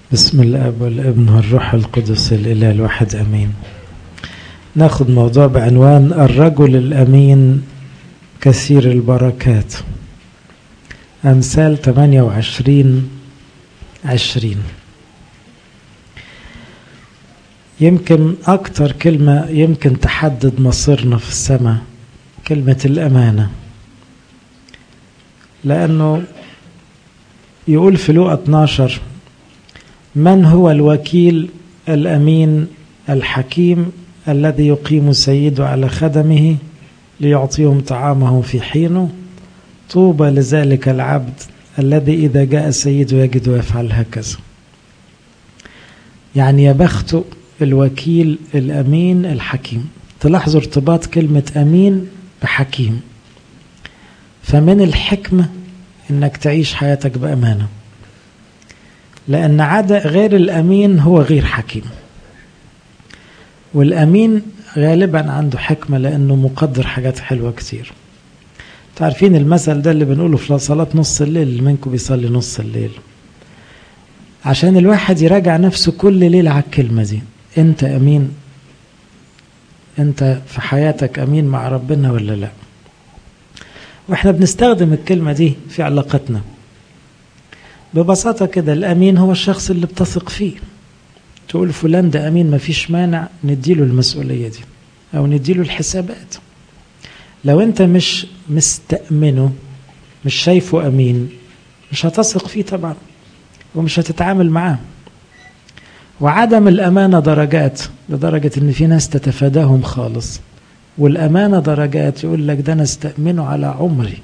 بسم الاب والابن والروح القدس الاله الواحد امين ناخذ موضوع بعنوان الرجل الامين كثير البركات امثال 28 20 يمكن اكتر كلمه يمكن تحدد مصيرنا في السماء كلمه الامانه لانه يقول في لوقا 12 من هو الوكيل الامين الحكيم الذي يقيم سيده على خدمه ليعطيهم طعامهم في حينه طوبى لذلك العبد الذي اذا جاء سيده يجد يفعل هكذا يعني يا بخت الوكيل الامين الحكيم تلاحظوا ارتباط كلمه امين بحكيم فمن الحكمه انك تعيش حياتك بامانه لأن عادة غير الأمين هو غير حكيم والأمين غالبا عنده حكمة لأنه مقدر حاجات حلوة كتير تعرفين المثل ده اللي بنقوله في صلاة نص الليل اللي منكم بيصلي نص الليل عشان الواحد يراجع نفسه كل ليلة على الكلمة دي أنت أمين أنت في حياتك أمين مع ربنا ولا لا وإحنا بنستخدم الكلمة دي في علاقتنا ببساطة كده الأمين هو الشخص اللي بتثق فيه تقول فلان ده أمين مفيش مانع نديله المسؤولية دي أو نديله الحسابات لو أنت مش مستأمنه مش شايفه أمين مش هتثق فيه طبعا ومش هتتعامل معاه وعدم الأمانة درجات لدرجة إن في ناس تتفاداهم خالص والأمانة درجات يقول لك ده أنا استأمنه على عمري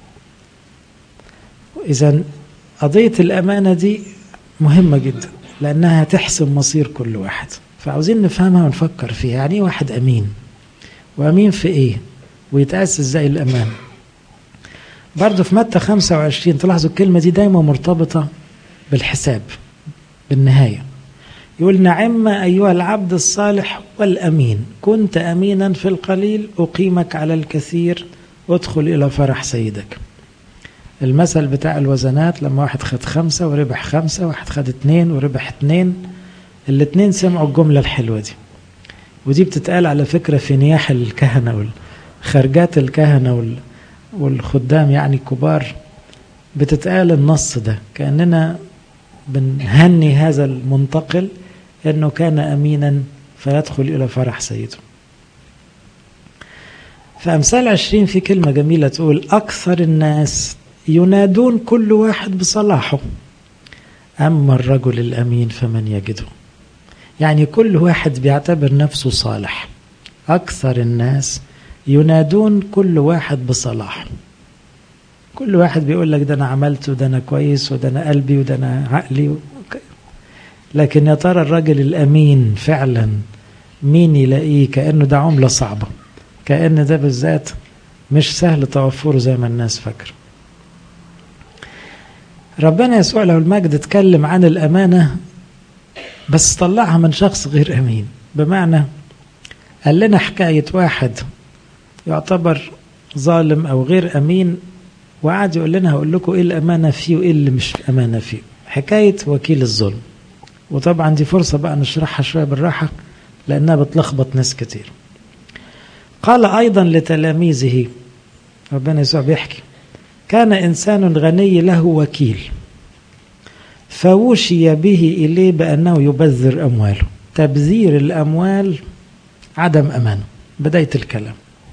إذا قضية الأمانة دي مهمة جدا لأنها تحسم مصير كل واحد فعاوزين نفهمها ونفكر فيها يعني إيه واحد أمين وأمين في إيه ويتقاس إزاي الأمانة برضه في متى 25 تلاحظوا الكلمة دي دايما مرتبطة بالحساب بالنهاية يقول نعم أيها العبد الصالح والأمين كنت أمينا في القليل أقيمك على الكثير ادخل إلى فرح سيدك المثل بتاع الوزنات لما واحد خد خمسة وربح خمسة واحد خد اتنين وربح اتنين الاتنين سمعوا الجملة الحلوة دي ودي بتتقال على فكرة في نياح الكهنة وخرجات الكهنة والخدام يعني كبار بتتقال النص ده كأننا بنهني هذا المنتقل انه كان امينا فيدخل الى فرح سيده فامثال عشرين في كلمة جميلة تقول اكثر الناس ينادون كل واحد بصلاحه أما الرجل الأمين فمن يجده يعني كل واحد بيعتبر نفسه صالح أكثر الناس ينادون كل واحد بصلاحه كل واحد بيقول لك ده أنا عملت وده أنا كويس وده أنا قلبي وده أنا عقلي لكن يا ترى الرجل الأمين فعلا مين يلاقيه كأنه ده عملة صعبة كأن ده بالذات مش سهل توفره زي ما الناس فاكره ربنا يسوع له المجد اتكلم عن الأمانة بس طلعها من شخص غير أمين بمعنى قال لنا حكاية واحد يعتبر ظالم أو غير أمين وقعد يقول لنا هقول لكم إيه الأمانة فيه وإيه اللي مش أمانة فيه حكاية وكيل الظلم وطبعا دي فرصة بقى نشرحها شوية بالراحة لأنها بتلخبط ناس كتير قال أيضا لتلاميذه ربنا يسوع بيحكي كان إنسان غني له وكيل فوشي به إليه بأنه يبذر أمواله تبذير الأموال عدم أمانة بداية الكلام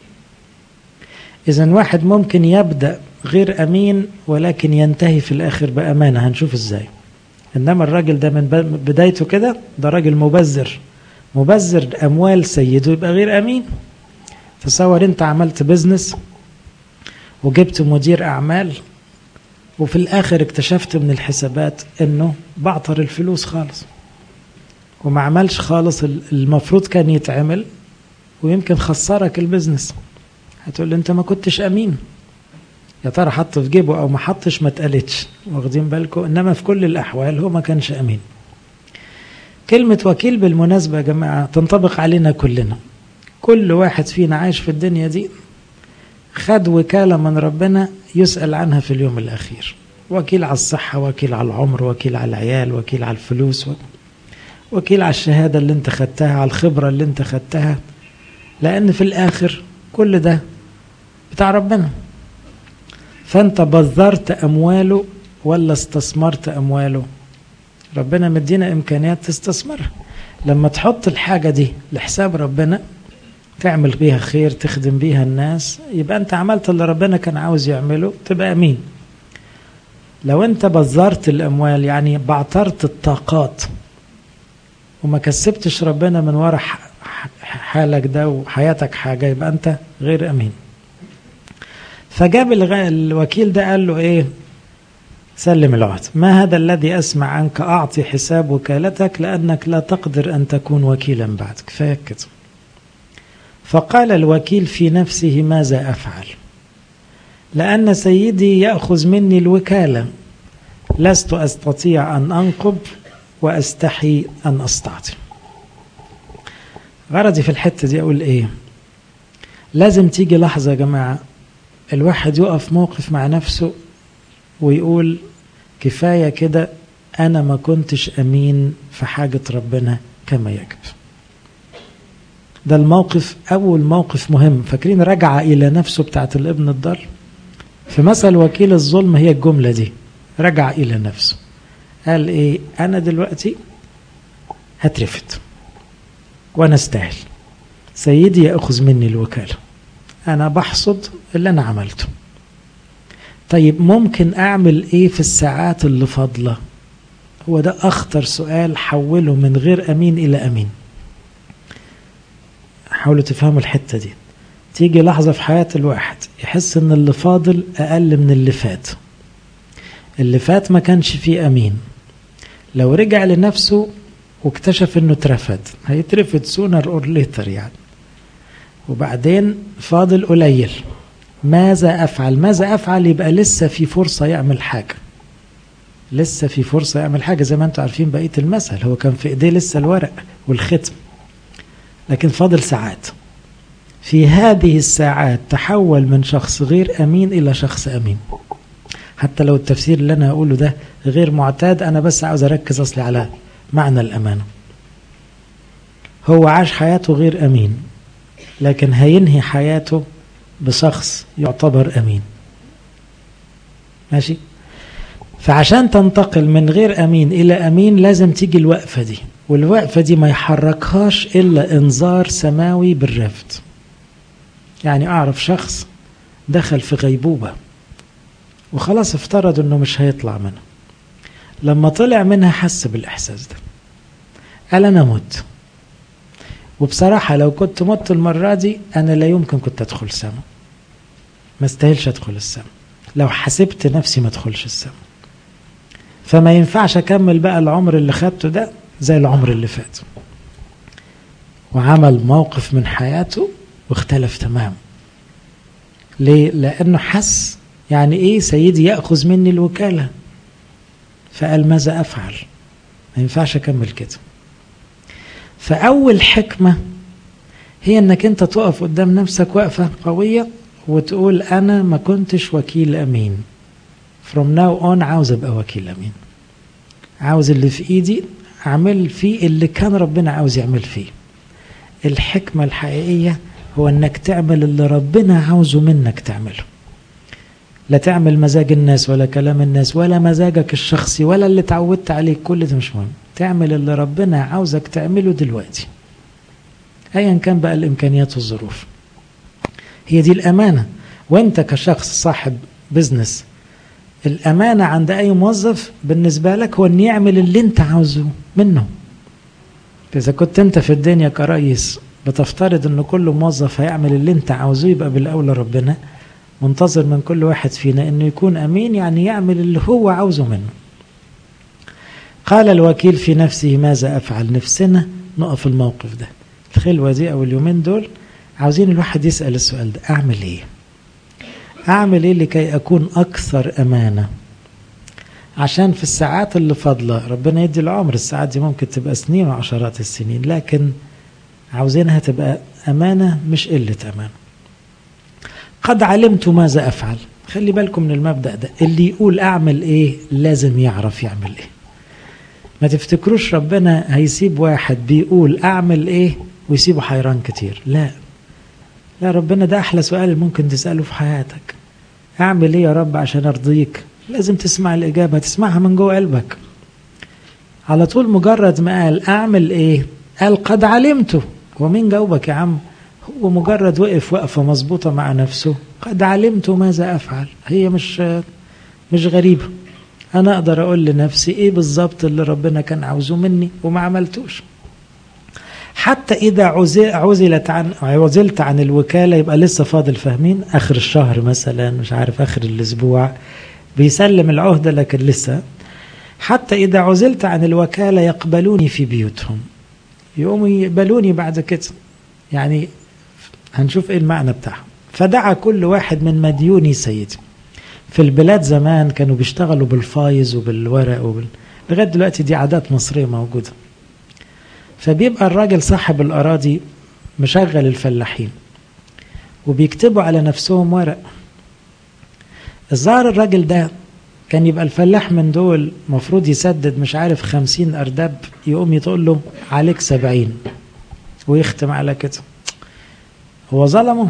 إذا واحد ممكن يبدأ غير أمين ولكن ينتهي في الآخر بأمانة هنشوف إزاي إنما الراجل ده من بدايته كده ده راجل مبذر مبذر أموال سيده يبقى غير أمين تصور أنت عملت بزنس وجبت مدير أعمال وفي الآخر اكتشفت من الحسابات إنه بعطر الفلوس خالص وما عملش خالص المفروض كان يتعمل ويمكن خسرك البزنس هتقول أنت ما كنتش أمين يا ترى حط في جيبه أو ما حطش ما اتقالتش واخدين بالكم إنما في كل الأحوال هو ما كانش أمين كلمة وكيل بالمناسبة يا جماعة تنطبق علينا كلنا كل واحد فينا عايش في الدنيا دي خد وكالة من ربنا يسأل عنها في اليوم الأخير وكيل على الصحة وكيل على العمر وكيل على العيال وكيل على الفلوس وكيل على الشهادة اللي انت خدتها على الخبرة اللي انت خدتها لأن في الآخر كل ده بتاع ربنا فانت بذرت أمواله ولا استثمرت أمواله ربنا مدينا إمكانيات تستثمرها لما تحط الحاجة دي لحساب ربنا تعمل بيها خير تخدم بيها الناس يبقى انت عملت اللي ربنا كان عاوز يعمله تبقى امين لو انت بذرت الاموال يعني بعترت الطاقات وما كسبتش ربنا من ورا حالك ده وحياتك حاجة يبقى انت غير امين فجاب الوكيل ده قال له ايه سلم العهد ما هذا الذي أسمع عنك أعطي حساب وكالتك لأنك لا تقدر أن تكون وكيلا بعد كفاية كده فقال الوكيل في نفسه ماذا أفعل لأن سيدي يأخذ مني الوكالة لست أستطيع أن أنقب وأستحي أن أستعطي غرضي في الحتة دي أقول إيه لازم تيجي لحظة يا جماعة الواحد يقف موقف مع نفسه ويقول كفاية كده أنا ما كنتش أمين في حاجة ربنا كما يجب ده الموقف أول موقف مهم فاكرين رجع إلى نفسه بتاعت الابن الضال في مثل وكيل الظلم هي الجملة دي رجع إلى نفسه قال إيه أنا دلوقتي هترفد وأنا استاهل سيدي يأخذ مني الوكالة أنا بحصد اللي أنا عملته طيب ممكن أعمل إيه في الساعات اللي فاضلة هو ده أخطر سؤال حوله من غير أمين إلى أمين حاولوا تفهموا الحتة دي تيجي لحظة في حياة الواحد يحس ان اللي فاضل اقل من اللي فات اللي فات ما كانش فيه امين لو رجع لنفسه واكتشف انه اترفد هيترفد سونر اور ليتر يعني وبعدين فاضل قليل ماذا افعل ماذا افعل يبقى لسه في فرصة يعمل حاجة لسه في فرصة يعمل حاجة زي ما انتم عارفين بقية المثل هو كان في ايديه لسه الورق والختم لكن فاضل ساعات في هذه الساعات تحول من شخص غير امين الى شخص امين حتى لو التفسير اللي انا هقوله ده غير معتاد انا بس عاوز اركز اصلي على معنى الامانه هو عاش حياته غير امين لكن هينهي حياته بشخص يعتبر امين ماشي فعشان تنتقل من غير امين الى امين لازم تيجي الوقفه دي والوقفه دي ما يحركهاش الا انذار سماوي بالرفض يعني اعرف شخص دخل في غيبوبه وخلاص افترض انه مش هيطلع منها لما طلع منها حس بالاحساس ده قال انا مت وبصراحه لو كنت مت المره دي انا لا يمكن كنت ادخل السماء ما استاهلش ادخل السماء لو حسبت نفسي ما ادخلش السماء فما ينفعش اكمل بقى العمر اللي خدته ده زي العمر اللي فات وعمل موقف من حياته واختلف تمام ليه لانه حس يعني ايه سيدي ياخذ مني الوكاله فقال ماذا افعل ما ينفعش اكمل كده فاول حكمه هي انك انت تقف قدام نفسك وقفه قويه وتقول انا ما كنتش وكيل امين from now on عاوز ابقى وكيل امين عاوز اللي في ايدي اعمل فيه اللي كان ربنا عاوز يعمل فيه الحكمه الحقيقيه هو انك تعمل اللي ربنا عاوزه منك تعمله لا تعمل مزاج الناس ولا كلام الناس ولا مزاجك الشخصي ولا اللي اتعودت عليه كل ده مش مهم تعمل اللي ربنا عاوزك تعمله دلوقتي ايا كان بقى الامكانيات والظروف هي دي الامانه وانت كشخص صاحب بزنس الامانه عند اي موظف بالنسبه لك هو ان يعمل اللي انت عاوزه منه اذا كنت انت في الدنيا كرئيس بتفترض ان كل موظف هيعمل اللي انت عاوزه يبقى بالاولى ربنا منتظر من كل واحد فينا انه يكون امين يعني يعمل اللي هو عاوزه منه قال الوكيل في نفسه ماذا افعل نفسنا نقف الموقف ده الخلوه دي او اليومين دول عاوزين الواحد يسال السؤال ده اعمل ايه اعمل ايه لكي اكون اكثر امانه عشان في الساعات اللي فاضله ربنا يدي العمر الساعات دي ممكن تبقى سنين وعشرات السنين لكن عاوزينها تبقى امانه مش قله امانه قد علمت ماذا افعل خلي بالكم من المبدأ ده اللي يقول أعمل إيه لازم يعرف يعمل إيه ما تفتكروش ربنا هيسيب واحد بيقول أعمل إيه ويسيبه حيران كتير لا لا ربنا ده أحلى سؤال ممكن تسأله في حياتك أعمل إيه يا رب عشان أرضيك لازم تسمع الإجابة تسمعها من جوه قلبك على طول مجرد ما قال أعمل إيه قال قد علمته هو مين جاوبك يا عم هو مجرد وقف وقفة مظبوطة مع نفسه قد علمت ماذا أفعل هي مش مش غريبة أنا أقدر أقول لنفسي إيه بالظبط اللي ربنا كان عاوزه مني وما عملتوش حتى إذا عزلت عن عزلت عن الوكالة يبقى لسه فاضل فاهمين آخر الشهر مثلا مش عارف آخر الأسبوع بيسلم العهدة لكن لسه حتى إذا عزلت عن الوكالة يقبلوني في بيوتهم يقوموا يقبلوني بعد كده يعني هنشوف ايه المعنى بتاعهم فدعا كل واحد من مديوني سيدي في البلاد زمان كانوا بيشتغلوا بالفايز وبالورق وبال... لغايه دلوقتي دي عادات مصريه موجوده فبيبقى الراجل صاحب الاراضي مشغل الفلاحين وبيكتبوا على نفسهم ورق الظاهر الراجل ده كان يبقى الفلاح من دول مفروض يسدد مش عارف خمسين أردب يقوم يتقول له عليك سبعين ويختم على كده هو ظلمه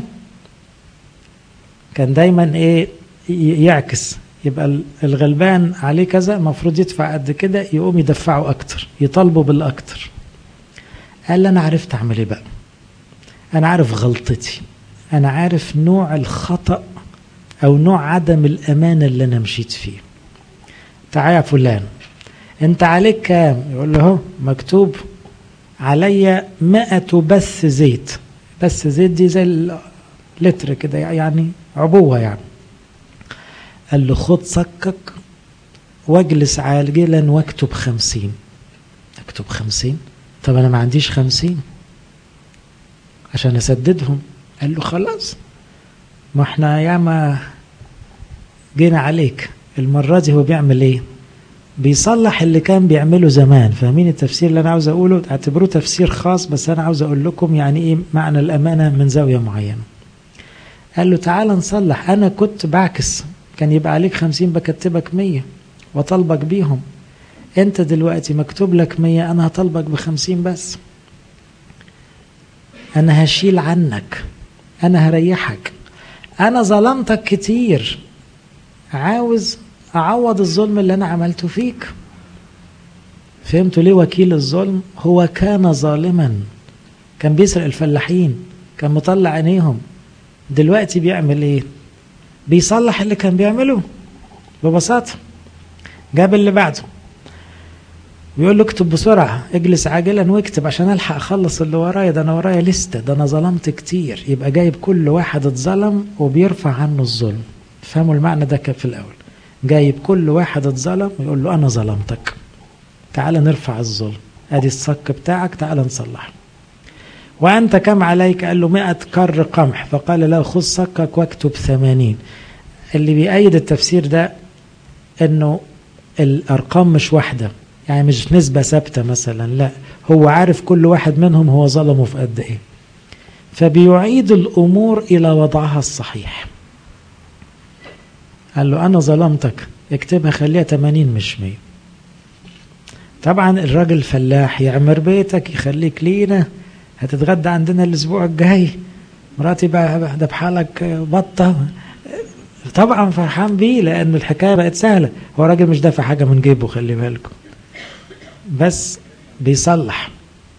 كان دايما ايه يعكس يبقى الغلبان عليه كذا المفروض يدفع قد كده يقوم يدفعه اكتر يطالبه بالاكتر قال لي انا عرفت اعمل ايه بقى انا عارف غلطتي انا عارف نوع الخطأ او نوع عدم الامانة اللي انا مشيت فيه تعالى يا فلان انت عليك كام يقول له هو مكتوب عليا مئة بث زيت بس زيت دي زي اللتر كده يعني عبوة يعني قال له خد صكك واجلس عاجلا واكتب خمسين اكتب خمسين طب انا ما عنديش خمسين عشان اسددهم قال له خلاص ما احنا ياما جينا عليك المرة دي هو بيعمل ايه بيصلح اللي كان بيعمله زمان فاهمين التفسير اللي انا عاوز اقوله اعتبروه تفسير خاص بس انا عاوز اقول لكم يعني ايه معنى الامانه من زاويه معينه قال له تعالى نصلح انا كنت بعكس كان يبقى عليك خمسين بكتبك مية وطالبك بيهم انت دلوقتي مكتوب لك مية انا هطالبك بخمسين بس انا هشيل عنك انا هريحك انا ظلمتك كتير عاوز أعوض الظلم اللي أنا عملته فيك فهمتوا ليه وكيل الظلم هو كان ظالما كان بيسرق الفلاحين كان مطلع عينيهم دلوقتي بيعمل ايه بيصلح اللي كان بيعمله ببساطة جاب اللي بعده بيقول له اكتب بسرعة اجلس عاجلا واكتب عشان الحق اخلص اللي ورايا ده انا ورايا لستة ده انا ظلمت كتير يبقى جايب كل واحد اتظلم وبيرفع عنه الظلم فهموا المعنى ده كان في الاول جايب كل واحد اتظلم ويقول له انا ظلمتك تعال نرفع الظلم ادي الصك بتاعك تعال نصلحه وأنت كم عليك قال له مئة كر قمح فقال له خذ صكك واكتب ثمانين اللي بيأيد التفسير ده أنه الأرقام مش واحدة يعني مش نسبة ثابتة مثلا لا هو عارف كل واحد منهم هو ظلمه في قد إيه فبيعيد الأمور إلى وضعها الصحيح قال له أنا ظلمتك اكتبها خليها 80 مش 100 طبعا الراجل فلاح يعمر بيتك يخليك لينا هتتغدى عندنا الاسبوع الجاي مراتي بقى ذبح لك بطه طبعا فرحان بيه لان الحكايه بقت سهله هو راجل مش دافع حاجه من جيبه خلي بالكم بس بيصلح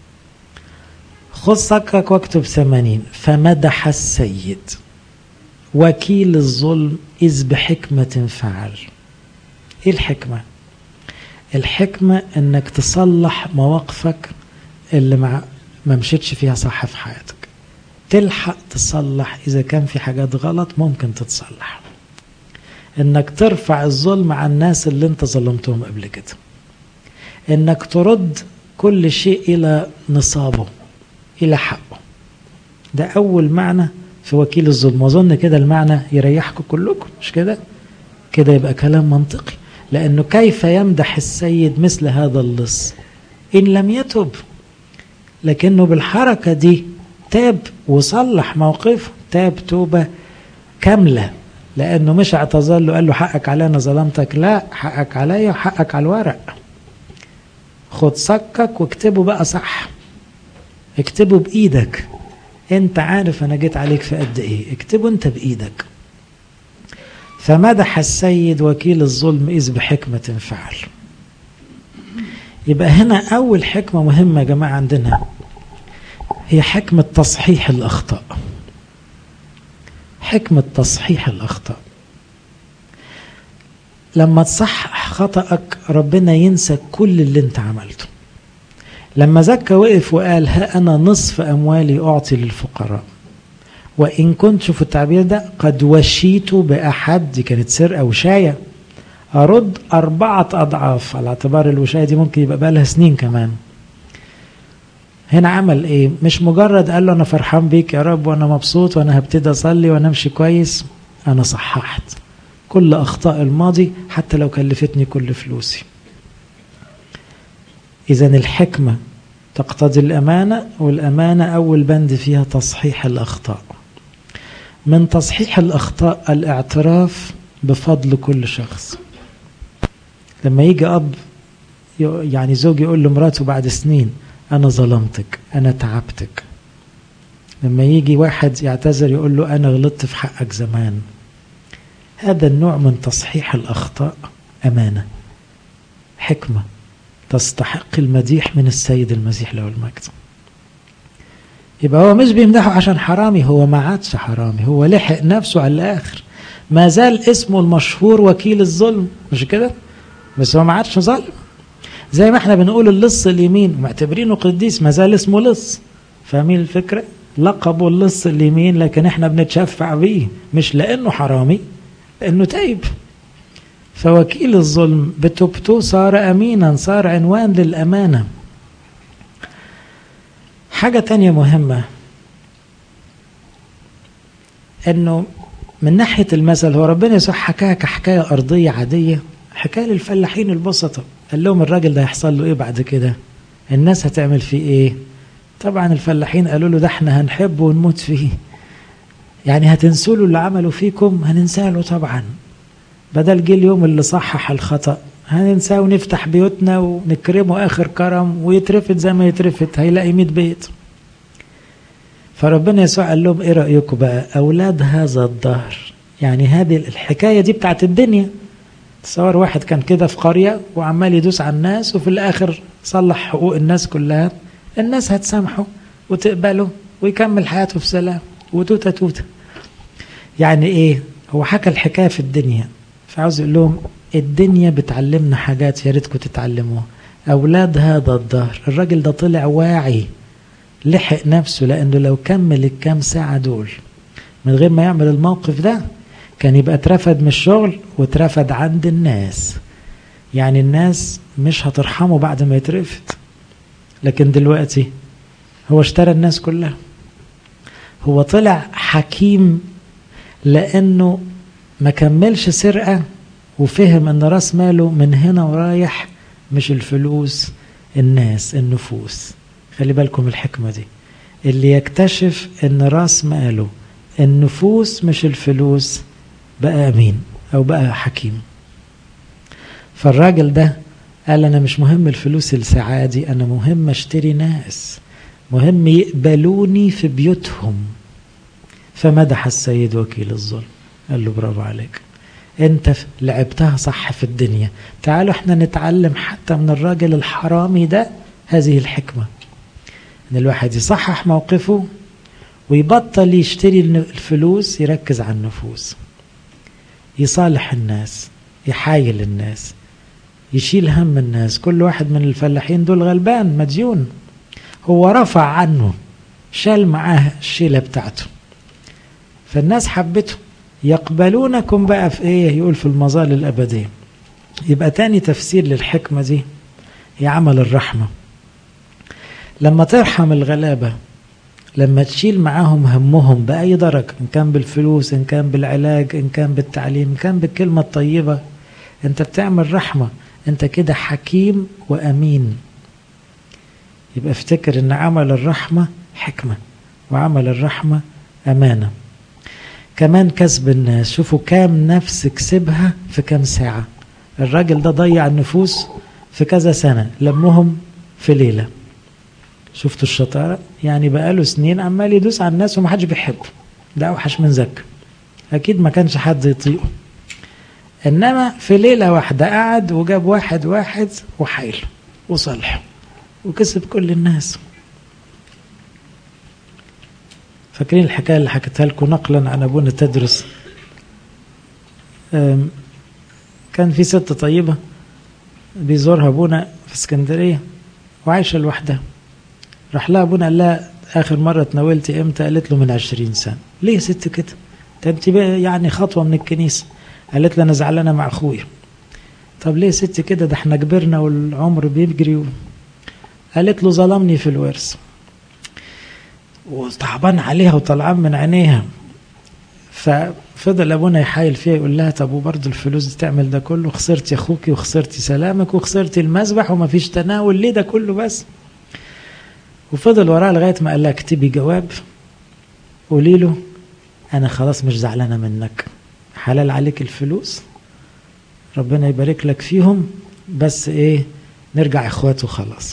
خذ صكك واكتب ثمانين فمدح السيد وكيل الظلم إذ بحكمة فعل إيه الحكمة؟ الحكمة إنك تصلح مواقفك اللي مع ما مشيتش فيها صح في حياتك تلحق تصلح إذا كان في حاجات غلط ممكن تتصلح إنك ترفع الظلم عن الناس اللي أنت ظلمتهم قبل كده إنك ترد كل شيء إلى نصابه إلى حقه ده أول معنى في وكيل الظلم وأظن كده المعنى يريحكم كلكم مش كده كده يبقى كلام منطقي لأنه كيف يمدح السيد مثل هذا اللص إن لم يتب لكنه بالحركة دي تاب وصلح موقفه تاب توبة كاملة لأنه مش اعتذر له قال له حقك علي أنا ظلمتك لا حقك عليا وحقك على الورق خد صكك واكتبه بقى صح اكتبه بإيدك انت عارف انا جيت عليك في قد ايه اكتبه انت بإيدك فمدح السيد وكيل الظلم إذ بحكمة فعل يبقى هنا أول حكمة مهمة يا جماعة عندنا هي حكمة تصحيح الأخطاء حكمة تصحيح الأخطاء لما تصحح خطأك ربنا ينسى كل اللي انت عملته لما زكى وقف وقال ها أنا نصف أموالي أعطي للفقراء وإن كنت شوف التعبير ده قد وشيت بأحد دي كانت سرقة وشاية أرد أربعة أضعاف على اعتبار الوشاية دي ممكن يبقى بقى لها سنين كمان هنا عمل ايه مش مجرد قال له انا فرحان بيك يا رب وانا مبسوط وانا هبتدي اصلي وانا امشي كويس انا صححت كل اخطاء الماضي حتى لو كلفتني كل فلوسي اذا الحكمه تقتضي الامانه والامانه اول بند فيها تصحيح الاخطاء من تصحيح الاخطاء الاعتراف بفضل كل شخص لما يجي اب يعني زوج يقول لمراته بعد سنين أنا ظلمتك أنا تعبتك لما يجي واحد يعتذر يقول له أنا غلطت في حقك زمان هذا النوع من تصحيح الأخطاء أمانة حكمة تستحق المديح من السيد المسيح له المجد يبقى هو مش بيمدحه عشان حرامي هو ما عادش حرامي هو لحق نفسه على الآخر ما زال اسمه المشهور وكيل الظلم مش كده بس هو ما عادش ظالم زي ما احنا بنقول اللص اليمين معتبرينه قديس ما زال اسمه لص فاهمين الفكره لقبه اللص اليمين لكن احنا بنتشفع بيه مش لانه حرامي لانه تايب فوكيل الظلم بتوبته صار امينا صار عنوان للامانه حاجه تانية مهمه انه من ناحيه المثل هو ربنا يسوع حكاها كحكايه ارضيه عاديه حكايه للفلاحين البسطه قال لهم الراجل ده هيحصل له ايه بعد كده الناس هتعمل فيه ايه طبعا الفلاحين قالوا له ده احنا هنحبه ونموت فيه يعني هتنسوا له اللي عملوا فيكم هننساه له طبعا بدل جه اليوم اللي صحح الخطا هننساه ونفتح بيوتنا ونكرمه اخر كرم ويترفد زي ما يترفد هيلاقي 100 بيت فربنا يسوع قال لهم ايه رايكم بقى اولاد هذا الدهر يعني هذه الحكايه دي بتاعت الدنيا تصور واحد كان كده في قرية وعمال يدوس على الناس وفي الآخر صلح حقوق الناس كلها الناس هتسامحه وتقبله ويكمل حياته في سلام وتوتة توتة يعني ايه هو حكى الحكاية في الدنيا فعاوز يقول لهم الدنيا بتعلمنا حاجات يا ريتكم تتعلموها أولاد هذا الدهر الراجل ده طلع واعي لحق نفسه لأنه لو كمل الكام ساعة دول من غير ما يعمل الموقف ده كان يبقى اترفد من الشغل واترفد عند الناس يعني الناس مش هترحمه بعد ما يترفد لكن دلوقتي هو اشترى الناس كلها هو طلع حكيم لانه ما كملش سرقه وفهم ان راس ماله من هنا ورايح مش الفلوس الناس النفوس خلي بالكم الحكمه دي اللي يكتشف ان راس ماله النفوس مش الفلوس بقى امين او بقى حكيم فالراجل ده قال انا مش مهم الفلوس السعادي انا مهم اشتري ناس مهم يقبلوني في بيوتهم فمدح السيد وكيل الظلم قال له برافو عليك انت لعبتها صح في الدنيا تعالوا احنا نتعلم حتى من الراجل الحرامي ده هذه الحكمة ان الواحد يصحح موقفه ويبطل يشتري الفلوس يركز على النفوس يصالح الناس يحايل الناس يشيل هم الناس كل واحد من الفلاحين دول غلبان مديون هو رفع عنه شال معاه الشيلة بتاعته فالناس حبته يقبلونكم بقى في ايه يقول في المظال الأبدية يبقى تاني تفسير للحكمة دي هي عمل الرحمة لما ترحم الغلابة لما تشيل معاهم همهم بأي درجة إن كان بالفلوس إن كان بالعلاج إن كان بالتعليم إن كان بالكلمة الطيبة أنت بتعمل رحمة أنت كده حكيم وأمين يبقى افتكر أن عمل الرحمة حكمة وعمل الرحمة أمانة كمان كسب الناس شوفوا كام نفس كسبها في كام ساعة الراجل ده ضيع النفوس في كذا سنة لمهم في ليلة شفتوا الشطارة يعني بقاله سنين عمال يدوس على الناس ومحدش بيحبه ده أوحش من زكا أكيد ما كانش حد يطيقه إنما في ليلة واحدة قعد وجاب واحد واحد وحايله وصالحه وكسب كل الناس فاكرين الحكاية اللي حكيتها لكم نقلا عن أبونا تدرس كان في ست طيبة بيزورها أبونا في اسكندرية وعايشة لوحدها راح لها أبونا قال لها آخر مرة تناولتي إمتى قالت له من عشرين سنة ليه يا ست كده ده أنت يعني خطوة من الكنيسة قالت له أنا زعلانة مع أخويا طب ليه يا ست كده ده احنا كبرنا والعمر بيجري و... قالت له ظلمني في الورث وتعبان عليها وطلعان من عينيها ففضل ابونا يحايل فيها يقول لها طب وبرضه الفلوس دي تعمل ده كله خسرتي اخوكي وخسرتي سلامك وخسرتي المذبح وما فيش تناول ليه ده كله بس وفضل وراها لغايه ما قال لها اكتبي جواب قولي له انا خلاص مش زعلانه منك حلال عليك الفلوس ربنا يبارك لك فيهم بس ايه نرجع اخوات وخلاص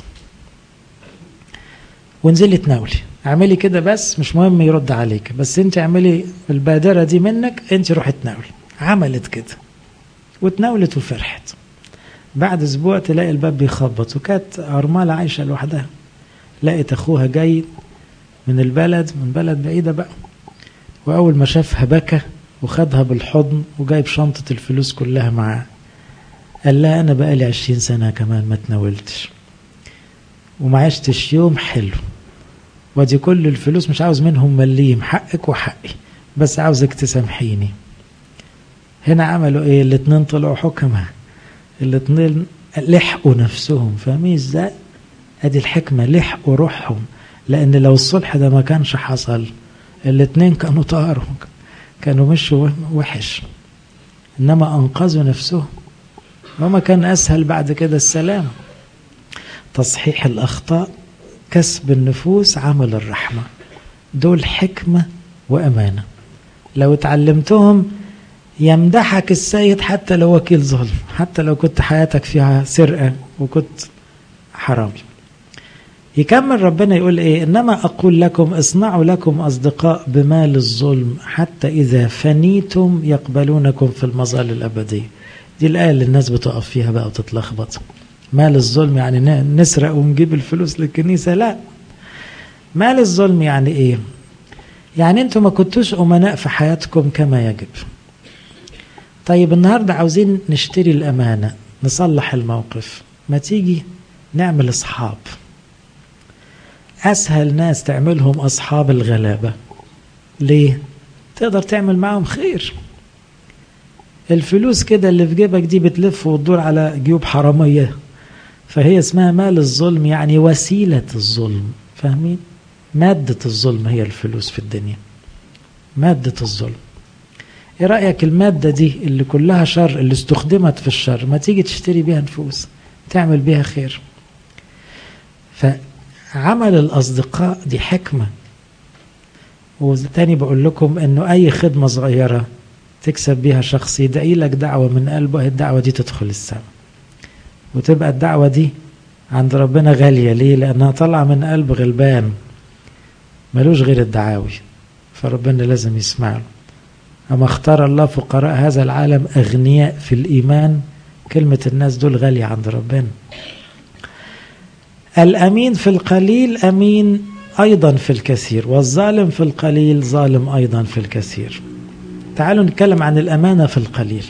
وانزلي تناولي اعملي كده بس مش مهم يرد عليك بس انت اعملي البادره دي منك انت روحي تناولي عملت كده وتناولت وفرحت بعد اسبوع تلاقي الباب بيخبط وكانت ارمله عايشه لوحدها لقيت اخوها جاي من البلد من بلد بعيده بقى واول ما شافها بكى وخدها بالحضن وجايب شنطه الفلوس كلها معاه قال لها انا بقالي عشرين سنه كمان ما تناولتش وما عشتش يوم حلو ودي كل الفلوس مش عاوز منهم مليم حقك وحقي بس عاوزك تسامحيني هنا عملوا ايه الاتنين طلعوا حكمة الاتنين لحقوا نفسهم فاهمين ازاي ادي الحكمة لحقوا روحهم لان لو الصلح ده ما كانش حصل الاتنين كانوا طاروا كانوا مشوا وحش انما انقذوا نفسهم وما كان اسهل بعد كده السلام تصحيح الاخطاء كسب النفوس عمل الرحمة دول حكمة وأمانة لو اتعلمتهم يمدحك السيد حتى لو وكيل ظلم حتى لو كنت حياتك فيها سرقة وكنت حرامي يكمل ربنا يقول ايه انما اقول لكم اصنعوا لكم اصدقاء بمال الظلم حتى اذا فنيتم يقبلونكم في المظال الابديه دي الايه اللي الناس بتقف فيها بقى وتتلخبط مال الظلم يعني نسرق ونجيب الفلوس للكنيسة لا مال الظلم يعني ايه يعني انتوا ما كنتوش امناء في حياتكم كما يجب طيب النهاردة عاوزين نشتري الامانة نصلح الموقف ما تيجي نعمل اصحاب اسهل ناس تعملهم اصحاب الغلابة ليه تقدر تعمل معهم خير الفلوس كده اللي في جيبك دي بتلف وتدور على جيوب حراميه فهي اسمها مال الظلم يعني وسيلة الظلم فاهمين مادة الظلم هي الفلوس في الدنيا مادة الظلم ايه رأيك المادة دي اللي كلها شر اللي استخدمت في الشر ما تيجي تشتري بيها نفوس تعمل بيها خير فعمل الأصدقاء دي حكمة وتاني بقول لكم انه اي خدمة صغيرة تكسب بيها شخص يدعي لك دعوة من قلبه الدعوة دي تدخل السماء وتبقى الدعوة دي عند ربنا غالية ليه لأنها طالعة من قلب غلبان ملوش غير الدعاوي فربنا لازم يسمع له أما اختار الله فقراء هذا العالم أغنياء في الإيمان كلمة الناس دول غالية عند ربنا الأمين في القليل أمين أيضا في الكثير والظالم في القليل ظالم أيضا في الكثير تعالوا نتكلم عن الأمانة في القليل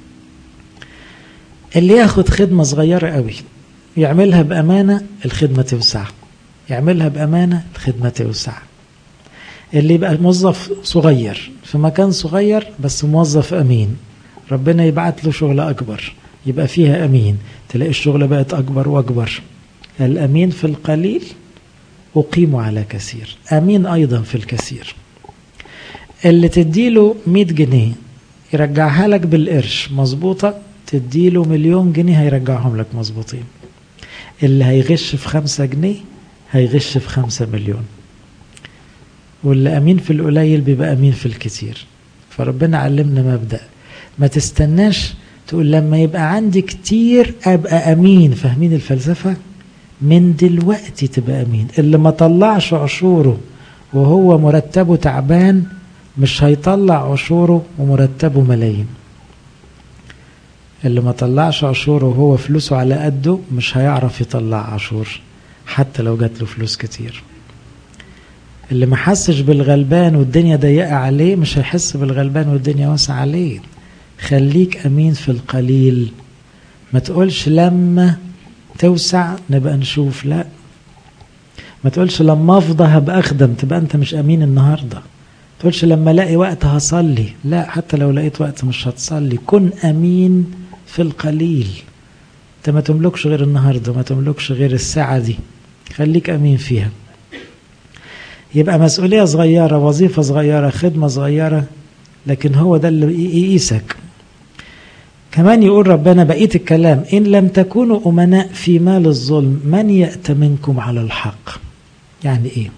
اللي ياخد خدمة صغيرة قوي يعملها بأمانة الخدمة توسع يعملها بأمانة الخدمة توسع اللي يبقى موظف صغير في مكان صغير بس موظف أمين ربنا يبعت له شغل أكبر يبقى فيها أمين تلاقي الشغل بقت أكبر وأكبر الأمين في القليل أقيم على كثير أمين أيضا في الكثير اللي تديله 100 جنيه يرجعها لك بالقرش مظبوطة تديله مليون جنيه هيرجعهم لك مظبوطين اللي هيغش في خمسة جنيه هيغش في خمسة مليون واللي أمين في القليل بيبقى أمين في الكتير فربنا علمنا مبدأ ما تستناش تقول لما يبقى عندي كتير ابقى امين فاهمين الفلسفة من دلوقتي تبقى امين اللي ما طلعش عشوره وهو مرتبه تعبان مش هيطلع عشوره ومرتبه ملايين اللي ما طلعش عشوره وهو فلوسه على قده مش هيعرف يطلع عشور حتى لو جات له فلوس كتير اللي ما حسش بالغلبان والدنيا ضيقة عليه مش هيحس بالغلبان والدنيا واسعة عليه خليك أمين في القليل ما تقولش لما توسع نبقى نشوف لا ما تقولش لما افضى هبقى اخدم تبقى انت مش امين النهارده ما تقولش لما الاقي وقت هصلي لا حتى لو لقيت وقت مش هتصلي كن امين في القليل انت ما تملكش غير النهارده ما تملكش غير الساعه دي خليك امين فيها يبقى مسؤوليه صغيره وظيفه صغيره خدمه صغيره لكن هو ده اللي يقيسك كمان يقول ربنا بقيه الكلام ان لم تكونوا امناء في مال الظلم من يأتمنكم على الحق يعني ايه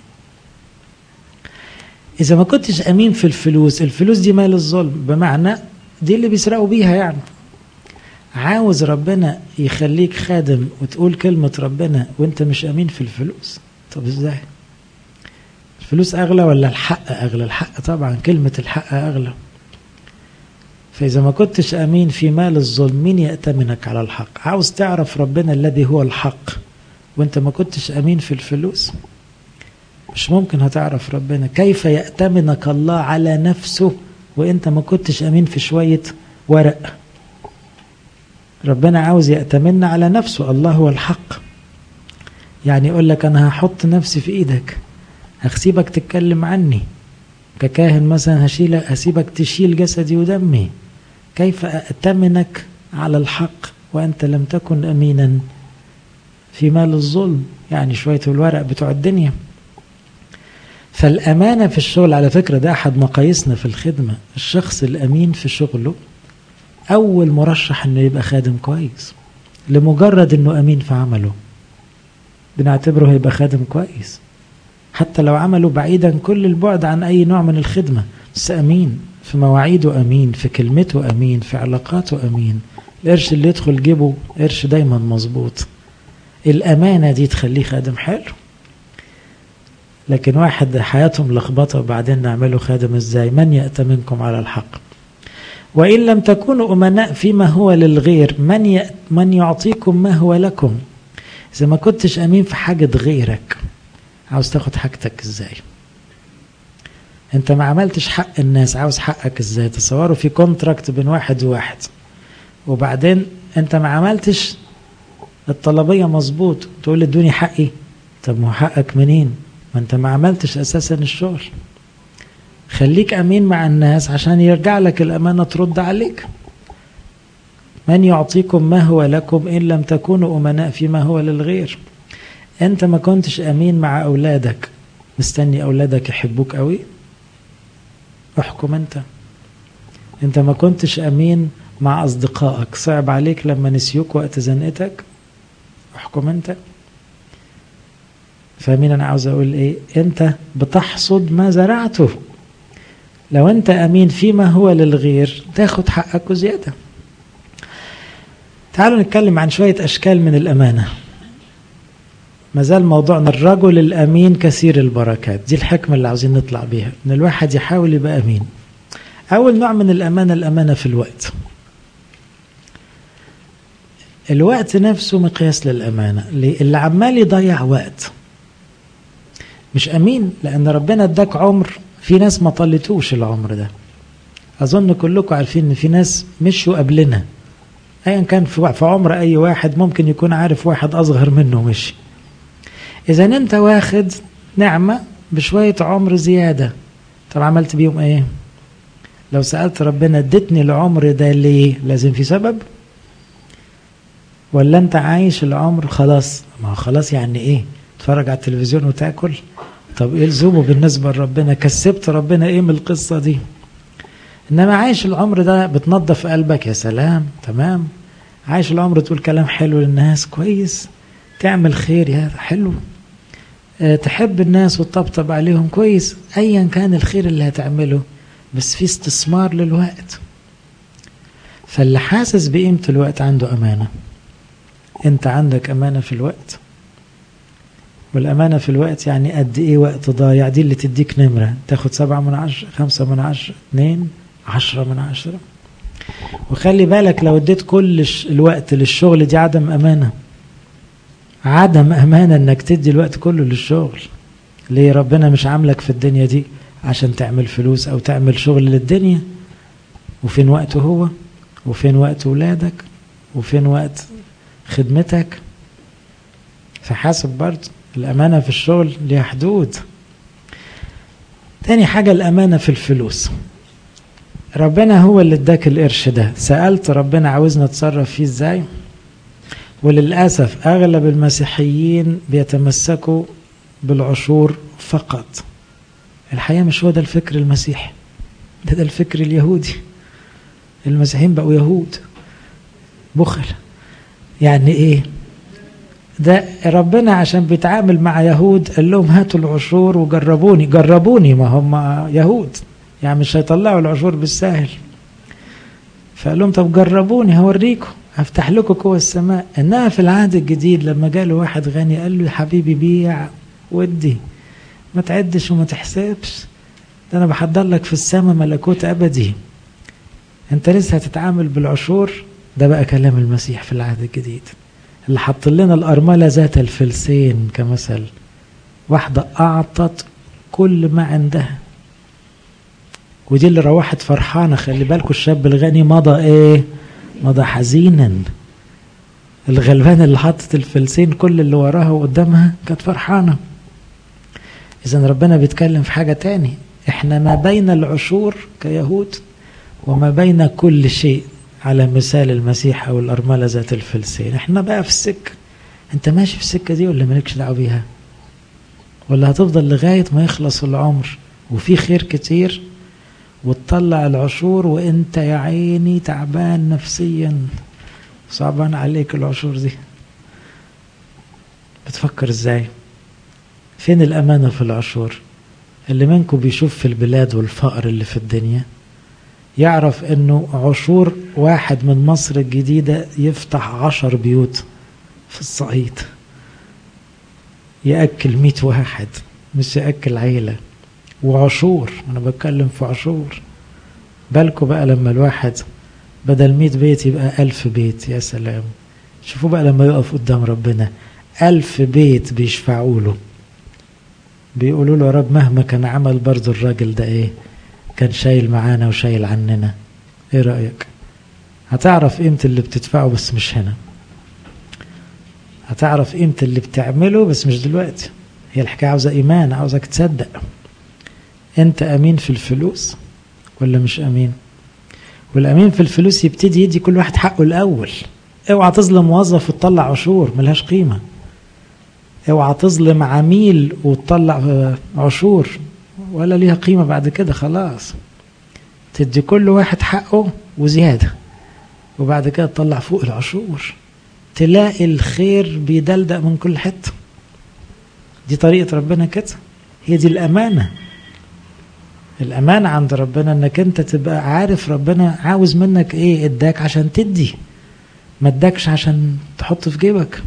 اذا ما كنتش امين في الفلوس الفلوس دي مال الظلم بمعنى دي اللي بيسرقوا بيها يعني عاوز ربنا يخليك خادم وتقول كلمة ربنا وانت مش امين في الفلوس طب ازاي الفلوس اغلى ولا الحق اغلى الحق طبعا كلمة الحق اغلى فإذا ما كنتش أمين في مال الظلم مين يأتمنك على الحق عاوز تعرف ربنا الذي هو الحق وانت ما كنتش أمين في الفلوس مش ممكن هتعرف ربنا كيف يأتمنك الله على نفسه وانت ما كنتش أمين في شوية ورق ربنا عاوز يأتمننا على نفسه الله هو الحق يعني يقول لك أنا هحط نفسي في إيدك هسيبك تتكلم عني ككاهن مثلا هشيل هسيبك تشيل جسدي ودمي كيف أأتمنك على الحق وأنت لم تكن أمينا في مال الظلم يعني شوية الورق بتوع الدنيا فالأمانة في الشغل على فكرة ده أحد مقاييسنا في الخدمة الشخص الأمين في شغله أول مرشح أنه يبقى خادم كويس لمجرد أنه أمين في عمله بنعتبره هيبقى خادم كويس حتى لو عمله بعيدا كل البعد عن أي نوع من الخدمة بس أمين في مواعيده أمين في كلمته أمين في علاقاته أمين القرش اللي يدخل جيبه قرش دايما مظبوط الأمانة دي تخليه خادم حلو لكن واحد حياته ملخبطة وبعدين نعمله خادم ازاي من يأتمنكم على الحق وإن لم تكونوا أمناء فيما هو للغير من ي... من يعطيكم ما هو لكم إذا ما كنتش أمين في حاجة غيرك عاوز تاخد حاجتك ازاي انت ما عملتش حق الناس عاوز حقك ازاي تصوروا في كونتراكت بين واحد وواحد وبعدين انت ما عملتش الطلبية مظبوط تقول لي ادوني حقي طب ما هو حقك منين ما انت ما عملتش اساسا الشغل خليك امين مع الناس عشان يرجع لك الامانة ترد عليك من يعطيكم ما هو لكم ان لم تكونوا امناء فيما هو للغير انت ما كنتش امين مع اولادك مستني اولادك يحبوك قوي احكم انت انت ما كنتش امين مع اصدقائك صعب عليك لما نسيوك وقت زنقتك احكم انت فاهمين انا عاوز اقول ايه انت بتحصد ما زرعته لو انت امين فيما هو للغير تاخد حقك وزياده تعالوا نتكلم عن شويه اشكال من الامانه ما زال موضوعنا الرجل الامين كثير البركات دي الحكمه اللي عاوزين نطلع بيها ان الواحد يحاول يبقى امين اول نوع من الامانه الامانه في الوقت الوقت نفسه مقياس للامانه اللي عمال يضيع وقت مش امين لان ربنا اداك عمر في ناس ما طلتوش العمر ده اظن كلكم عارفين ان في ناس مشوا قبلنا ايا كان في عمر اي واحد ممكن يكون عارف واحد اصغر منه مشي اذا انت واخد نعمه بشويه عمر زياده طب عملت بيهم ايه لو سالت ربنا اديتني العمر ده ليه لازم في سبب ولا انت عايش العمر خلاص ما خلاص يعني ايه تتفرج على التلفزيون وتاكل طب ايه لزومه بالنسبه لربنا كسبت ربنا ايه من القصه دي انما عايش العمر ده بتنظف قلبك يا سلام تمام عايش العمر تقول كلام حلو للناس كويس تعمل خير يا حلو أه تحب الناس وتطبطب عليهم كويس ايا كان الخير اللي هتعمله بس في استثمار للوقت فاللي حاسس بقيمة الوقت عنده أمانة أنت عندك أمانة في الوقت والأمانة في الوقت يعني قد إيه وقت ضايع دي اللي تديك نمرة تاخد سبعة من عشرة خمسة من عشرة اتنين عشرة من عشرة وخلي بالك لو اديت كل الوقت للشغل دي عدم أمانة عدم أمانة إنك تدي الوقت كله للشغل ليه ربنا مش عاملك في الدنيا دي عشان تعمل فلوس أو تعمل شغل للدنيا وفين وقته هو وفين وقت ولادك وفين وقت خدمتك فحاسب برضه الأمانة في الشغل ليها حدود تاني حاجة الأمانة في الفلوس ربنا هو اللي اداك القرش ده سألت ربنا عاوزنا نتصرف فيه ازاي وللأسف أغلب المسيحيين بيتمسكوا بالعشور فقط الحقيقة مش هو ده الفكر المسيحي ده ده الفكر اليهودي المسيحيين بقوا يهود بخل يعني ايه ده ربنا عشان بيتعامل مع يهود قال لهم هاتوا العشور وجربوني جربوني ما هم يهود يعني مش هيطلعوا العشور بالسهل فقال لهم طب جربوني هوريكم هفتح لكم قوة السماء انها في العهد الجديد لما جاله واحد غني قال له يا حبيبي بيع ودي ما تعدش وما تحسبش ده انا بحضر لك في السماء ملكوت ابدي انت لسه هتتعامل بالعشور ده بقى كلام المسيح في العهد الجديد اللي حط لنا الأرملة ذات الفلسين كمثل واحدة أعطت كل ما عندها ودي اللي روحت فرحانة خلي بالكم الشاب الغني مضى ايه مضى حزينا الغلبان اللي حطت الفلسين كل اللي وراها وقدامها كانت فرحانة إذا ربنا بيتكلم في حاجة تاني احنا ما بين العشور كيهود وما بين كل شيء على مثال المسيح او الارمله ذات الفلسين احنا بقى في السكه انت ماشي في السكه دي ولا مالكش دعوه بيها ولا هتفضل لغايه ما يخلص العمر وفي خير كتير وتطلع العشور وانت يا عيني تعبان نفسيا صعبان عليك العشور دي بتفكر ازاي فين الامانه في العشور اللي منكم بيشوف في البلاد والفقر اللي في الدنيا يعرف انه عشور واحد من مصر الجديدة يفتح عشر بيوت في الصعيد يأكل مئة واحد مش يأكل عيلة وعشور أنا بتكلم في عشور بالكوا بقى لما الواحد بدل مئة بيت يبقى ألف بيت يا سلام شوفوا بقى لما يقف قدام ربنا ألف بيت بيشفعوا له بيقولوا له يا رب مهما كان عمل برضه الراجل ده ايه كان شايل معانا وشايل عننا ايه رأيك هتعرف قيمة اللي بتدفعه بس مش هنا هتعرف قيمة اللي بتعمله بس مش دلوقتي هي الحكاية عاوزة إيمان عاوزك تصدق أنت أمين في الفلوس ولا مش أمين والأمين في الفلوس يبتدي يدي كل واحد حقه الأول اوعى تظلم موظف وتطلع عشور ملهاش قيمة اوعى تظلم عميل وتطلع عشور ولا ليها قيمة بعد كده خلاص تدي كل واحد حقه وزيادة وبعد كده تطلع فوق العشور تلاقي الخير بيدلدق من كل حتة دي طريقة ربنا كده هي دي الأمانة الأمانة عند ربنا إنك أنت تبقى عارف ربنا عاوز منك إيه إداك عشان تدي ما اداكش عشان تحط في جيبك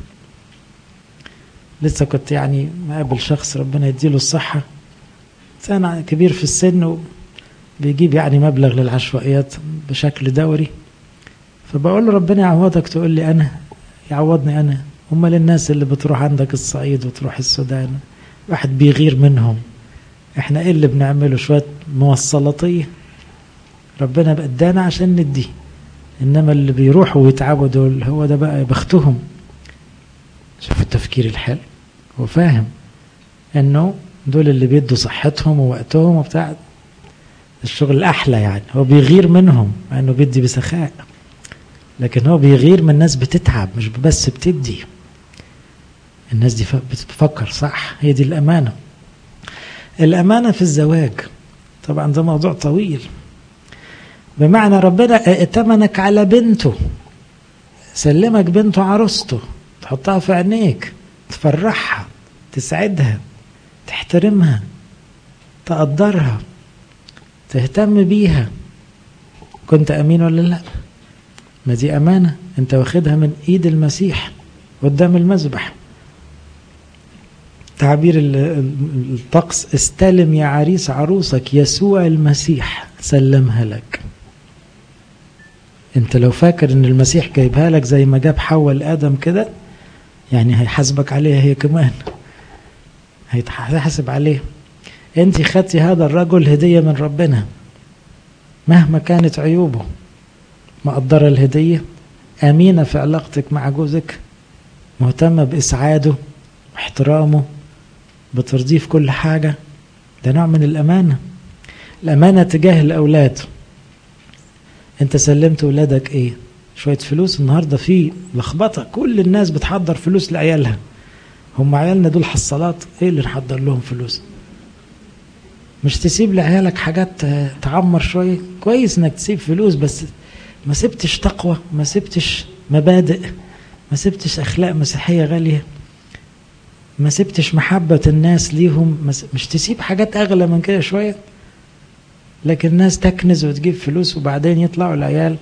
لسه كنت يعني مقابل شخص ربنا يديله الصحة إنسان كبير في السن بيجيب يعني مبلغ للعشوائيات بشكل دوري فبقول له ربنا يعوضك تقول لي أنا يعوضني أنا هم للناس اللي بتروح عندك الصعيد وتروح السودان واحد بيغير منهم احنا ايه اللي بنعمله شوية موصلاتية ربنا ادانا عشان نديه انما اللي بيروحوا ويتعبوا دول هو ده بقى بختهم شوف التفكير الحلو هو فاهم انه دول اللي بيدوا صحتهم ووقتهم وبتاع الشغل الأحلى يعني هو بيغير منهم مع إنه بيدي بسخاء لكن هو بيغير من ناس بتتعب مش بس بتدي الناس دي بتفكر صح هي دي الأمانة الأمانة في الزواج طبعا ده موضوع طويل بمعنى ربنا ائتمنك على بنته سلمك بنته عروسته تحطها في عينيك تفرحها تسعدها تحترمها تقدرها تهتم بيها كنت أمين ولا لا ما دي أمانة أنت واخدها من إيد المسيح قدام المذبح تعبير الطقس استلم يا عريس عروسك يسوع المسيح سلمها لك انت لو فاكر ان المسيح جايبها لك زي ما جاب حواء لادم كده يعني هيحاسبك عليها هي كمان هيتحاسب عليه انت خدتي هذا الرجل هديه من ربنا مهما كانت عيوبه مقدره الهديه امينه في علاقتك مع جوزك مهتمه باسعاده احترامه بترضيه في كل حاجه ده نوع من الامانه الامانه تجاه الاولاد انت سلمت ولادك ايه شويه فلوس النهارده في لخبطه كل الناس بتحضر فلوس لعيالها هم عيالنا دول حصالات ايه اللي نحضر لهم فلوس مش تسيب لعيالك حاجات تعمر شويه كويس انك تسيب فلوس بس ما سبتش تقوى ما سبتش مبادئ ما سبتش اخلاق مسيحيه غاليه ما سبتش محبه الناس ليهم مش تسيب حاجات اغلى من كده شويه لكن الناس تكنز وتجيب فلوس وبعدين يطلعوا العيال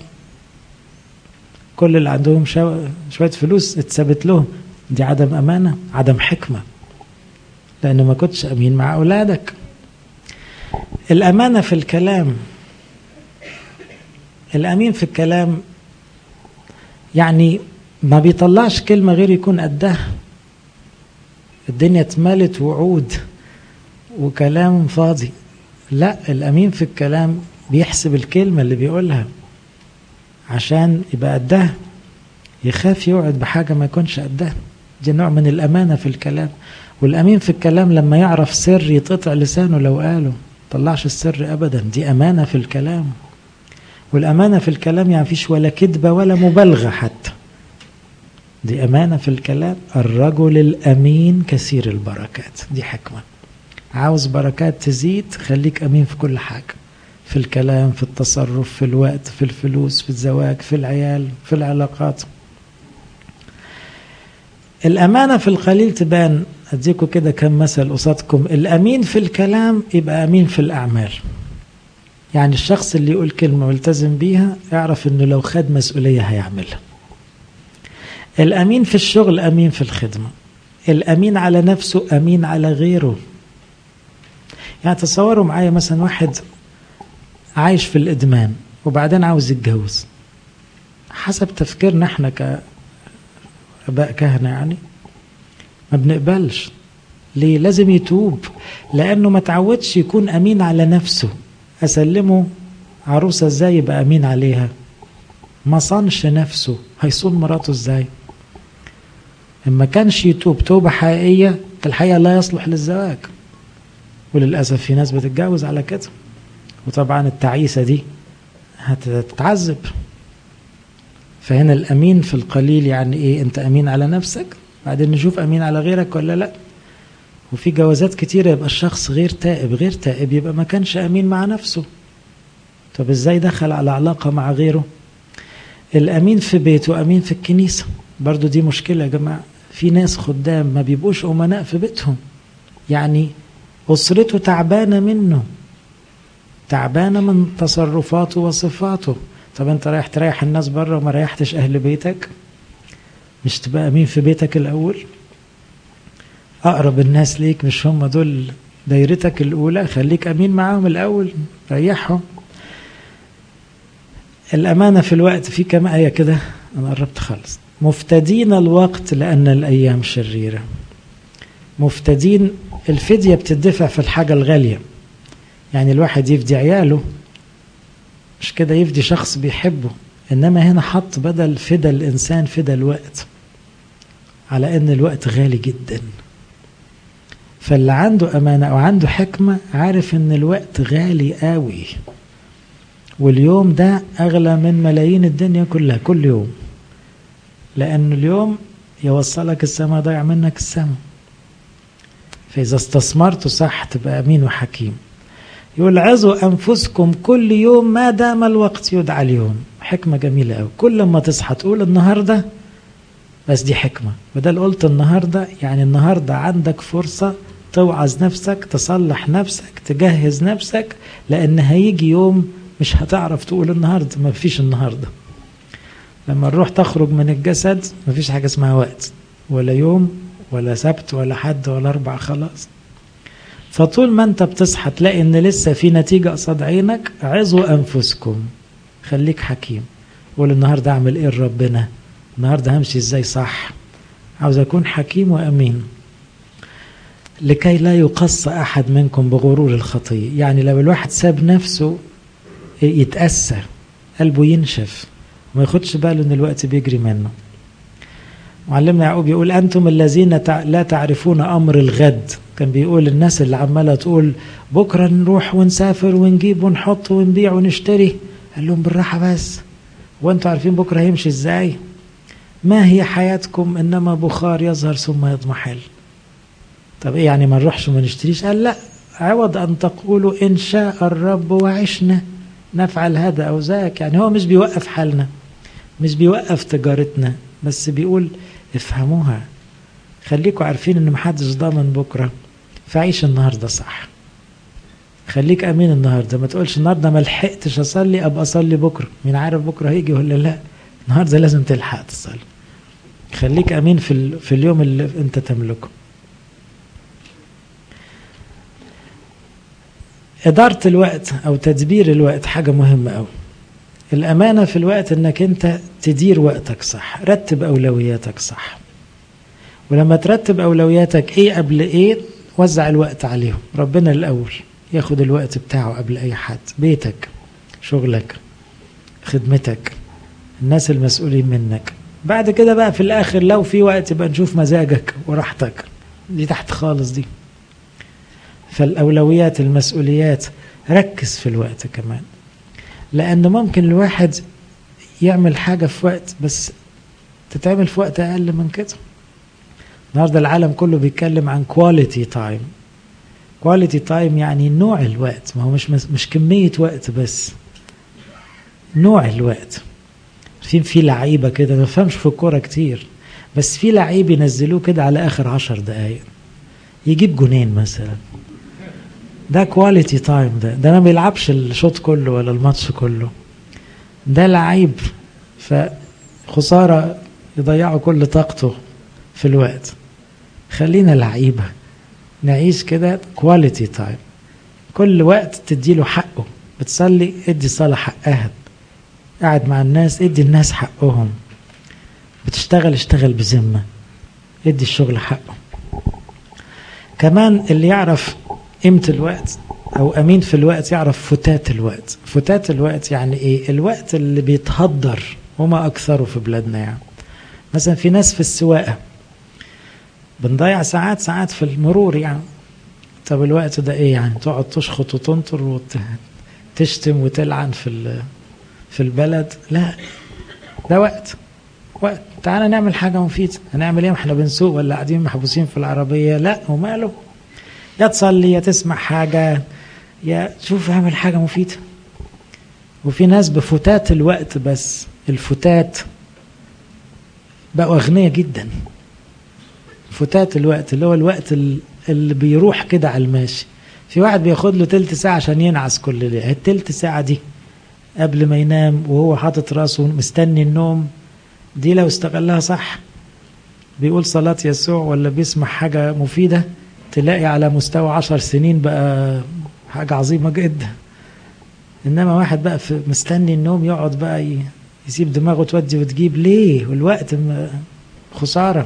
كل اللي عندهم شو... شويه فلوس اتثبت لهم دي عدم امانه عدم حكمه لان ما كنتش امين مع اولادك الامانه في الكلام الامين في الكلام يعني ما بيطلعش كلمه غير يكون قدها الدنيا اتملت وعود وكلام فاضي لا الامين في الكلام بيحسب الكلمه اللي بيقولها عشان يبقى قدها يخاف يوعد بحاجه ما يكونش قدها دي نوع من الامانه في الكلام والامين في الكلام لما يعرف سر يتقطع لسانه لو قاله طلعش السر ابدا دي امانه في الكلام والامانه في الكلام يعني فيش ولا كذبه ولا مبالغه حتى دي امانه في الكلام الرجل الامين كثير البركات دي حكمه عاوز بركات تزيد خليك امين في كل حاجه في الكلام في التصرف في الوقت في الفلوس في الزواج في العيال في العلاقات الأمانة في القليل تبان أديكم كده كم مثل قصادكم الأمين في الكلام يبقى أمين في الأعمال يعني الشخص اللي يقول كلمة ويلتزم بيها يعرف أنه لو خد مسؤولية هيعملها الأمين في الشغل أمين في الخدمة الأمين على نفسه أمين على غيره يعني تصوروا معايا مثلا واحد عايش في الإدمان وبعدين عاوز يتجوز حسب تفكيرنا احنا كآباء كهنة يعني ما بنقبلش ليه لازم يتوب لأنه ما تعودش يكون أمين على نفسه أسلمه عروسة ازاي يبقى أمين عليها ما صانش نفسه هيصون مراته ازاي إما كانش يتوب توبة حقيقية في الحقيقة لا يصلح للزواج وللأسف في ناس بتتجوز على كده وطبعا التعيسة دي هتتعذب فهنا الأمين في القليل يعني إيه أنت أمين على نفسك بعدين نشوف أمين على غيرك ولا لأ وفي جوازات كتيرة يبقى الشخص غير تائب غير تائب يبقى ما كانش أمين مع نفسه طب إزاي دخل على علاقة مع غيره الأمين في بيته أمين في الكنيسة برضو دي مشكلة يا جماعة في ناس خدام ما بيبقوش أمناء في بيتهم يعني أسرته تعبانة منه تعبانة من تصرفاته وصفاته طب أنت رايح تريح الناس بره وما ريحتش أهل بيتك مش تبقى أمين في بيتك الأول أقرب الناس ليك مش هم دول دايرتك الأولى خليك أمين معاهم الأول ريحهم الأمانة في الوقت في كم آية كده أنا قربت خالص مفتدين الوقت لأن الأيام شريرة مفتدين الفدية بتدفع في الحاجة الغالية يعني الواحد يفدي عياله مش كده يفدي شخص بيحبه إنما هنا حط بدل فدى الإنسان فدى الوقت على أن الوقت غالي جدا فاللي عنده أمانة أو عنده حكمة عارف أن الوقت غالي قوي واليوم ده أغلى من ملايين الدنيا كلها كل يوم لأن اليوم يوصلك السماء ضيع منك السماء فإذا استثمرته صح تبقى أمين وحكيم يقول عظوا أنفسكم كل يوم ما دام الوقت يدعى اليوم حكمة جميلة أوي كل ما تصحى تقول النهاردة بس دي حكمة بدل قلت النهاردة يعني النهاردة عندك فرصة توعظ نفسك تصلح نفسك تجهز نفسك لأن هيجي يوم مش هتعرف تقول النهاردة ما فيش النهاردة لما الروح تخرج من الجسد ما فيش حاجة اسمها وقت ولا يوم ولا سبت ولا حد ولا أربع خلاص فطول ما انت بتصحى تلاقي ان لسه في نتيجة قصاد عينك عظوا أنفسكم خليك حكيم قول النهاردة أعمل إيه لربنا النهاردة همشي إزاي صح عاوز أكون حكيم وأمين لكي لا يقص أحد منكم بغرور الخطية يعني لو الواحد ساب نفسه يتأسى قلبه ينشف وما ياخدش باله ان الوقت بيجري منه معلمنا يعقوب يقول أنتم الذين لا تعرفون أمر الغد كان بيقول الناس اللي عمالة تقول بكرة نروح ونسافر ونجيب ونحط ونبيع ونشتري قال لهم بالراحة بس وانتوا عارفين بكرة هيمشي ازاي ما هي حياتكم إنما بخار يظهر ثم يضمحل طب ايه يعني ما نروحش وما نشتريش قال لا عوض أن تقولوا إن شاء الرب وعشنا نفعل هذا أو ذاك يعني هو مش بيوقف حالنا مش بيوقف تجارتنا بس بيقول افهموها خليكوا عارفين ان محدش ضامن بكره فعيش النهارده صح خليك امين النهارده ما تقولش النهارده ما لحقتش اصلي ابقى اصلي بكره مين عارف بكره هيجي ولا لا النهارده لازم تلحق تصلي خليك امين في, في اليوم اللي انت تملكه إدارة الوقت أو تدبير الوقت حاجة مهمة أوي الأمانة في الوقت إنك أنت تدير وقتك صح رتب أولوياتك صح ولما ترتب أولوياتك إيه قبل إيه وزع الوقت عليهم ربنا الأول ياخد الوقت بتاعه قبل أي حد بيتك شغلك خدمتك الناس المسؤولين منك بعد كده بقى في الآخر لو في وقت يبقى نشوف مزاجك وراحتك دي تحت خالص دي فالأولويات المسؤوليات ركز في الوقت كمان لأن ممكن الواحد يعمل حاجة في وقت بس تتعمل في وقت أقل من كده النهاردة العالم كله بيتكلم عن كواليتي تايم كواليتي تايم يعني نوع الوقت ما هو مش مش كمية وقت بس نوع الوقت في في لعيبة كده ما بفهمش في الكورة كتير بس في لعيب ينزلوه كده على آخر عشر دقايق يجيب جونين مثلا ده كواليتي تايم ده ده ما بيلعبش الشوط كله ولا الماتش كله ده لعيب فخسارة يضيعوا كل طاقته في الوقت خلينا لعيبة نعيش كده كواليتي تايم كل وقت تديله حقه بتصلي ادي صلاة حقها قاعد مع الناس ادي الناس حقهم بتشتغل اشتغل بذمة ادي الشغل حقه كمان اللي يعرف قيمة الوقت أو أمين في الوقت يعرف فتات الوقت فتات الوقت يعني إيه الوقت اللي بيتهدر وما أكثره في بلادنا يعني مثلا في ناس في السواقة بنضيع ساعات ساعات في المرور يعني طب الوقت ده ايه يعني تقعد تشخط وتنطر وتشتم وتلعن في في البلد لا ده وقت وقت تعالى نعمل حاجة مفيدة هنعمل ايه احنا بنسوق ولا قاعدين محبوسين في العربية لا وماله يا تصلي يا تسمع حاجة يا تشوف اعمل حاجة مفيدة وفي ناس بفتات الوقت بس الفتات بقوا أغنياء جدا فتات الوقت اللي هو الوقت اللي بيروح كده على الماشي في واحد بياخد له تلت ساعة عشان ينعس كل ليلة التلت ساعة دي قبل ما ينام وهو حاطط راسه مستني النوم دي لو استغلها صح بيقول صلاة يسوع ولا بيسمع حاجة مفيدة تلاقي على مستوى عشر سنين بقى حاجة عظيمة جدا إنما واحد بقى في مستني النوم يقعد بقى يسيب دماغه تودي وتجيب ليه والوقت خسارة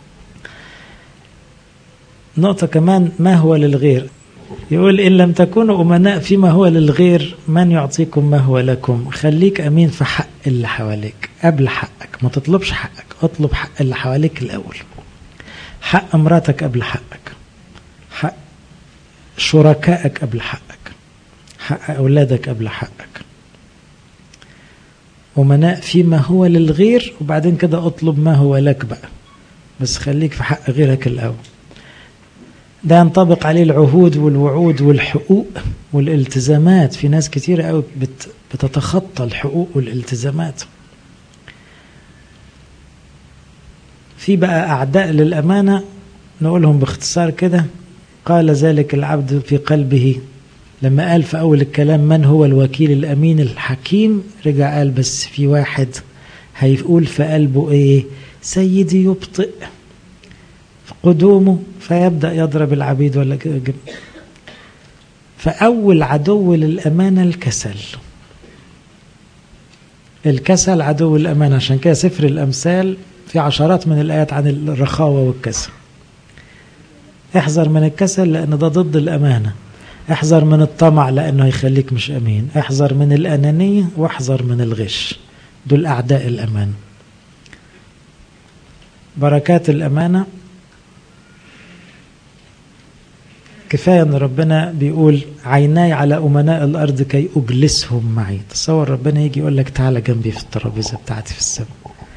نقطة كمان ما هو للغير يقول إن لم تكونوا أمناء فيما هو للغير من يعطيكم ما هو لكم خليك أمين في حق اللي حواليك قبل حقك ما تطلبش حقك اطلب حق اللي حواليك الأول حق مراتك قبل حقك حق شركائك قبل حقك حق أولادك قبل حقك أمناء فيما هو للغير وبعدين كده اطلب ما هو لك بقى بس خليك في حق غيرك الأول ده ينطبق عليه العهود والوعود والحقوق والالتزامات في ناس كتير قوي بت بتتخطى الحقوق والالتزامات في بقى أعداء للأمانة نقولهم باختصار كده قال ذلك العبد في قلبه لما قال في أول الكلام من هو الوكيل الأمين الحكيم رجع قال بس في واحد هيقول في قلبه إيه سيدي يبطئ قدومه فيبدأ يضرب العبيد ولا فأول عدو للأمانة الكسل الكسل عدو الأمانة عشان كده سفر الأمثال في عشرات من الآيات عن الرخاوة والكسل احذر من الكسل لأن ده ضد الأمانة احذر من الطمع لأنه يخليك مش أمين احذر من الأنانية واحذر من الغش دول أعداء الأمانة بركات الأمانة كفاية أن ربنا بيقول عيناي على أمناء الأرض كي أجلسهم معي تصور ربنا يجي يقول لك تعالى جنبي في الترابيزة بتاعتي في السماء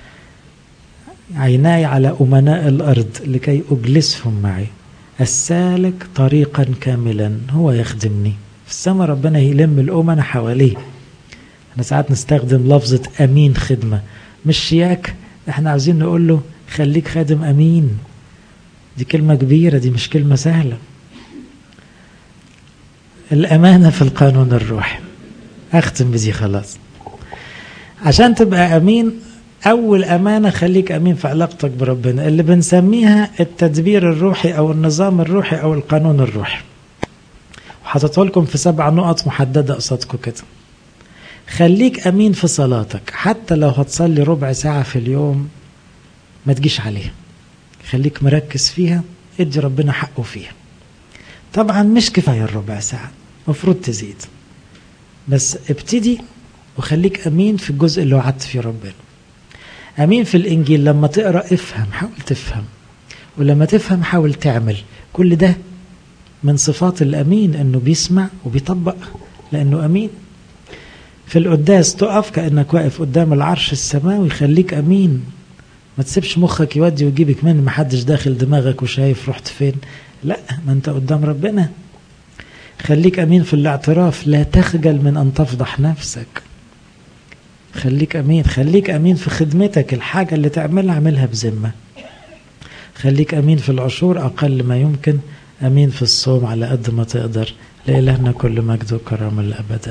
عيناي على أمناء الأرض لكي أجلسهم معي السالك طريقا كاملا هو يخدمني في السماء ربنا يلم الأمنة حواليه احنا ساعات نستخدم لفظة أمين خدمة مش شياك احنا عاوزين نقول له خليك خادم أمين دي كلمة كبيرة دي مش كلمة سهلة الأمانة في القانون الروحي أختم بدي خلاص عشان تبقى أمين أول أمانة خليك أمين في علاقتك بربنا اللي بنسميها التدبير الروحي أو النظام الروحي أو القانون الروحي وحطيته لكم في سبع نقط محددة قصادكم كده خليك أمين في صلاتك حتى لو هتصلي ربع ساعة في اليوم ما تجيش عليها خليك مركز فيها ادي ربنا حقه فيها طبعا مش كفاية الربع ساعة مفروض تزيد بس ابتدي وخليك أمين في الجزء اللي وعدت فيه ربنا أمين في الإنجيل لما تقرأ افهم حاول تفهم ولما تفهم حاول تعمل كل ده من صفات الأمين أنه بيسمع وبيطبق لأنه أمين في القداس تقف كأنك واقف قدام العرش السماوي خليك أمين ما تسيبش مخك يودي ويجيبك من محدش داخل دماغك وشايف رحت فين لا ما انت قدام ربنا خليك أمين في الاعتراف لا تخجل من أن تفضح نفسك خليك أمين خليك أمين في خدمتك الحاجة اللي تعملها اعملها بذمة خليك أمين في العشور أقل ما يمكن أمين في الصوم على قد ما تقدر لإلهنا كل مجد وكرامة للأبد